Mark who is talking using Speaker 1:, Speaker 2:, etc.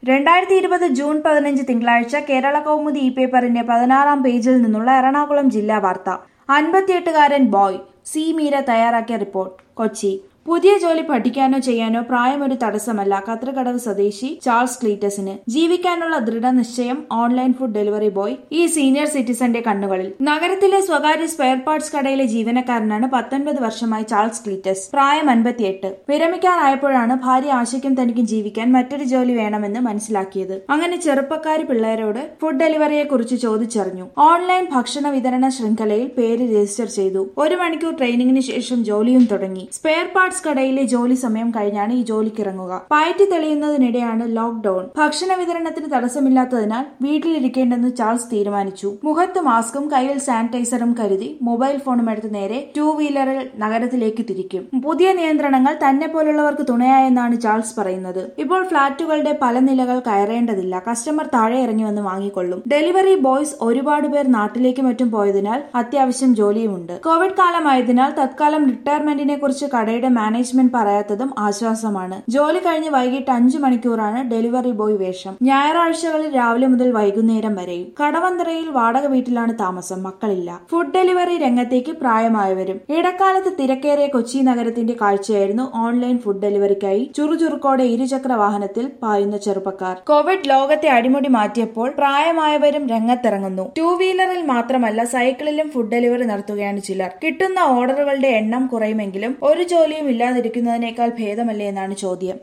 Speaker 1: രണ്ടായിരത്തി ഇരുപത് ജൂൺ പതിനഞ്ച് തിങ്കളാഴ്ച കേരള കൗമുദി ഇ പേപ്പറിന്റെ പതിനാറാം പേജിൽ നിന്നുള്ള എറണാകുളം ജില്ലാ വാർത്ത അൻപത്തിയെട്ടുകാരൻ ബോയ് സി മീര തയ്യാറാക്കിയ റിപ്പോർട്ട് കൊച്ചി പുതിയ ജോലി പഠിക്കാനോ ചെയ്യാനോ പ്രായം ഒരു തടസ്സമല്ല കത്രകടവ് സ്വദേശി ചാൾസ് ക്ലീറ്റസിന് ജീവിക്കാനുള്ള ദൃഢനിശ്ചയം ഓൺലൈൻ ഫുഡ് ഡെലിവറി ബോയ് ഈ സീനിയർ സിറ്റിസന്റെ കണ്ണുകളിൽ നഗരത്തിലെ സ്വകാര്യ സ്പെയർ പാർട്സ് കടയിലെ ജീവനക്കാരനാണ് പത്തൊൻപത് വർഷമായി ചാൾസ് ക്ലീറ്റസ് പ്രായം അൻപത്തിയെട്ട് വിരമിക്കാനായപ്പോഴാണ് ഭാര്യ ആശയ്ക്കും തനിക്കും ജീവിക്കാൻ മറ്റൊരു ജോലി വേണമെന്ന് മനസ്സിലാക്കിയത് അങ്ങനെ ചെറുപ്പക്കാരി പിള്ളേരോട് ഫുഡ് ഡെലിവറിയെ കുറിച്ച് ചോദിച്ചറിഞ്ഞു ഓൺലൈൻ ഭക്ഷണ വിതരണ ശൃംഖലയിൽ പേര് രജിസ്റ്റർ ചെയ്തു ഒരു മണിക്കൂർ ട്രെയിനിങ്ങിന് ശേഷം ജോലിയും തുടങ്ങി സ്പെയർ പാർട്സ് കടയിലെ ജോലി സമയം കഴിഞ്ഞാണ് ഈ ജോലിക്കിറങ്ങുക പയറ്റി തെളിയുന്നതിനിടെയാണ് ലോക്ക്ഡൌൺ ഭക്ഷണ വിതരണത്തിന് തടസ്സമില്ലാത്തതിനാൽ വീട്ടിലിരിക്കേണ്ടെന്ന് ചാൾസ് തീരുമാനിച്ചു മുഖത്ത് മാസ്കും കയ്യിൽ സാനിറ്റൈസറും കരുതി മൊബൈൽ ഫോണും എടുത്ത് നേരെ ടൂ വീലറിൽ നഗരത്തിലേക്ക് തിരിക്കും പുതിയ നിയന്ത്രണങ്ങൾ തന്നെ പോലുള്ളവർക്ക് തുണയായെന്നാണ് ചാൾസ് പറയുന്നത് ഇപ്പോൾ ഫ്ളാറ്റുകളുടെ പല നിലകൾ കയറേണ്ടതില്ല കസ്റ്റമർ താഴെ ഇറങ്ങി വന്ന് വാങ്ങിക്കൊള്ളും ഡെലിവറി ബോയ്സ് ഒരുപാട് പേർ നാട്ടിലേക്ക് മറ്റും പോയതിനാൽ അത്യാവശ്യം ജോലിയുമുണ്ട് കോവിഡ് കാലമായതിനാൽ തത്കാലം റിട്ടയർമെന്റിനെ കുറിച്ച് കടയുടെ മാനേജ്മെന്റ് പറയാത്തതും ആശ്വാസമാണ് ജോലി കഴിഞ്ഞ് വൈകിട്ട് അഞ്ചു മണിക്കൂറാണ് ഡെലിവറി ബോയ് വേഷം ഞായറാഴ്ചകളിൽ രാവിലെ മുതൽ വൈകുന്നേരം വരെയും കടവന്തറയിൽ വാടക വീട്ടിലാണ് താമസം മക്കളില്ല ഫുഡ് ഡെലിവറി രംഗത്തേക്ക് പ്രായമായവരും ഇടക്കാലത്ത് തിരക്കേറിയ കൊച്ചി നഗരത്തിന്റെ കാഴ്ചയായിരുന്നു ഓൺലൈൻ ഫുഡ് ഡെലിവറിക്കായി ചുറുചുറുക്കോടെ ഇരുചക്ര വാഹനത്തിൽ പായുന്ന ചെറുപ്പക്കാർ കോവിഡ് ലോകത്തെ അടിമുടി മാറ്റിയപ്പോൾ പ്രായമായവരും രംഗത്തിറങ്ങുന്നു ടൂ വീലറിൽ മാത്രമല്ല സൈക്കിളിലും ഫുഡ് ഡെലിവറി നടത്തുകയാണ് ചിലർ കിട്ടുന്ന ഓർഡറുകളുടെ എണ്ണം കുറയുമെങ്കിലും ഒരു ജോലിയും ഇല്ലാതിരിക്കുന്നതിനേക്കാൾ ഭേദമല്ലേ എന്നാണ് ചോദ്യം